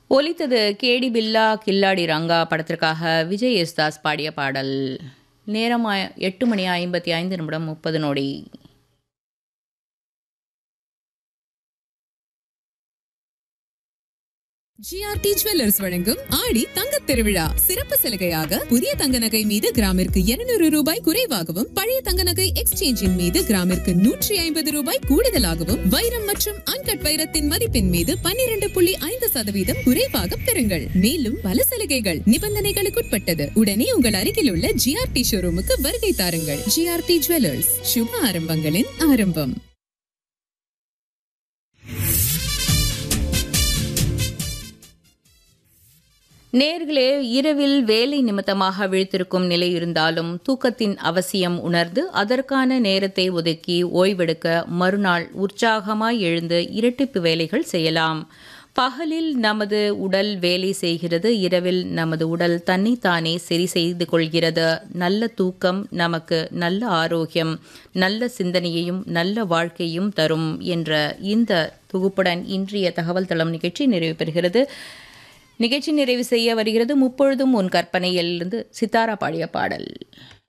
ஒலித்தது கேடி பில்லா கில்லாடி ரங்கா படத்திற்காக விஜய் யேசுதாஸ் பாடிய பாடல் நேரம் ஆ- எட்டு மணி ஐம்பத்தி ஐந்து நிமிடம் முப்பது நொடி ஜிஆர்டி ஜுவல்லர்ஸ் வழங்கும் ஆடி தங்கத் திருவிழா சிறப்பு சலுகையாக புதிய தங்க நகை மீது கிராமிற்கு 200 ரூபாய் குறைவாகவும் பழைய தங்க நகை எக்ஸ்சேஞ்சின் மீது கிராமிற்கு நூற்றி ஐம்பது ரூபாய் கூடுதலாகவும் வைரம் மற்றும் அன்கட் வைரத்தின் மதிப்பின் மீது 12.5% புள்ளி ஐந்து சதவீதம் குறைவாக பெறுங்கள் மேலும் பல சலுகைகள் நிபந்தனைகளுக்குட்பட்டது உடனே உங்கள் அருகில் உள்ள ஜிஆர்டி ஷோரூமுக்கு வருகை தாருங்கள் ஜிஆர்டி ஜுவல்லர்ஸ் சுப ஆரம்பங்களின் ஆரம்பம் நேர்களே இரவில் வேலை நிமித்தமாக விழித்திருக்கும் நிலை இருந்தாலும் தூக்கத்தின் அவசியம் உணர்ந்து அதற்கான நேரத்தை ஒதுக்கி ஓய்வெடுக்க மறுநாள் உற்சாகமாய் எழுந்து இரட்டிப்பு வேலைகள் செய்யலாம் பகலில் நமது உடல் வேலை செய்கிறது இரவில் நமது உடல் தன்னைத்தானே சரி செய்து கொள்கிறது நல்ல தூக்கம் நமக்கு நல்ல ஆரோக்கியம் நல்ல சிந்தனையையும் நல்ல வாழ்க்கையும் தரும் என்ற இந்த தொகுப்புடன் இன்றைய தகவல் தளம் நிகழ்ச்சி நிறைவு பெறுகிறது நிகழ்ச்சி நிறைவு செய்ய வருகிறது முப்பொழுதும் உன் கற்பனையிலிருந்து சித்தாரா பாடிய பாடல்